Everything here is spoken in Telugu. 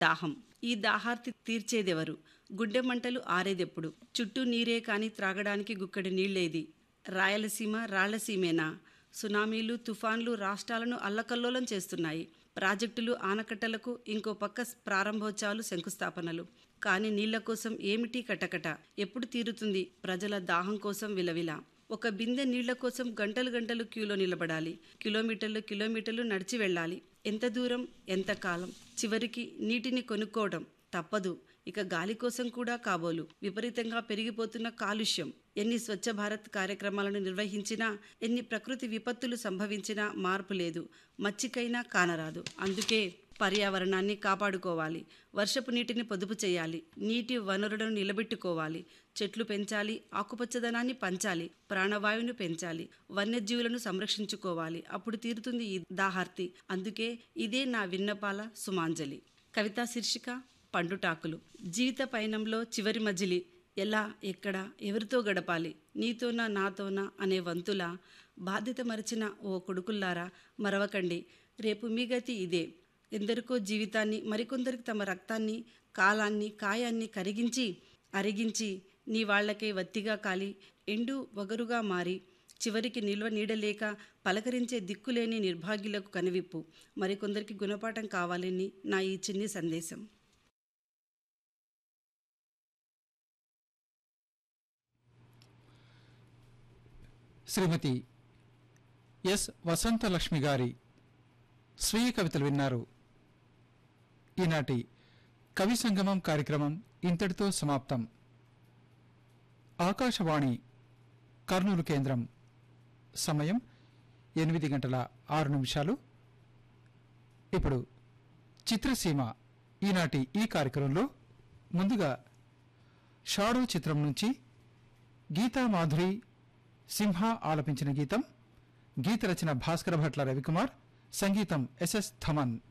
దాహం ఈ దాహార్తి తీర్చేదెవరు గుండె మంటలు ఆరేదెప్పుడు చుట్టూ నీరే కాని త్రాగడానికి గుక్కడి నీళ్లేది రాయలసీమ రాళ్లసీమేనా సునామీలు తుఫాన్లు రాష్ట్రాలను అల్లకల్లోలం చేస్తున్నాయి ప్రాజెక్టులు ఆనకట్టలకు ఇంకో పక్క ప్రారంభోత్సవాలు శంకుస్థాపనలు కానీ నీళ్ల కోసం ఏమిటి కటకట ఎప్పుడు తీరుతుంది ప్రజల దాహం కోసం విలవిల ఒక బిందె నీళ్ల కోసం గంటలు గంటలు క్యూలో నిలబడాలి కిలోమీటర్లు కిలోమీటర్లు నడిచి వెళ్ళాలి ఎంత దూరం ఎంత కాలం చివరికి నీటిని కొనుక్కోవడం తప్పదు ఇక గాలి కోసం కూడా కాబోలు విపరీతంగా పెరిగిపోతున్న కాలుష్యం ఎన్ని స్వచ్ఛ భారత్ కార్యక్రమాలను నిర్వహించినా ఎన్ని ప్రకృతి విపత్తులు సంభవించినా మార్పు లేదు మచ్చికైనా కానరాదు అందుకే పర్యావరణాన్ని కాపాడుకోవాలి వర్షపు నీటిని పొదుపు చేయాలి నీటి వనరులను నిలబెట్టుకోవాలి చెట్లు పెంచాలి ఆకుపచ్చదనాన్ని పంచాలి ప్రాణవాయువును పెంచాలి వన్యజీవులను సంరక్షించుకోవాలి అప్పుడు తీరుతుంది ఈ దాహార్తి అందుకే ఇదే నా విన్నపాల సుమాంజలి కవితా శీర్షిక పండుటాకులు జీవిత పయనంలో చివరి మజిలి ఎలా ఎక్కడ ఎవరితో గడపాలి నీతోనా నాతోనా అనే వంతుల బాధ్యత మరిచిన ఓ కొడుకుల్లారా మరవకండి రేపు మీ గతి ఇదే ఎందరికో జీవితాన్ని మరికొందరికి తమ రక్తాన్ని కాలాన్ని కాయాన్ని కరిగించి అరిగించి నీ వాళ్లకే వత్తిగా కాలి ఎండు వగరుగా మారి చివరికి నిల్వ నీడలేక పలకరించే దిక్కులేని నిర్భాగ్యులకు కనివిప్పు మరికొందరికి గుణపాఠం కావాలని నా ఈ చిన్ని సందేశం శ్రీమతి ఎస్ వసంతలక్ష్మి గారి స్వీయ కవితలు విన్నారు ఈనాటి కవి సంగమం కార్యక్రమం ఇంతటితో సమాప్తం ఆకాశవాణి కర్నూలు కేంద్రం సమయం ఎనిమిది గంటల ఆరు నిమిషాలు ఇప్పుడు చిత్రసీమ ఈనాటి ఈ కార్యక్రమంలో ముందుగా షాడో చిత్రం నుంచి గీతా మాధురి సింహ ఆలపించిన గీతం గీత రచన భాస్కర భట్ల రవికుమార్ సంగీతం ఎస్ఎస్ థమన్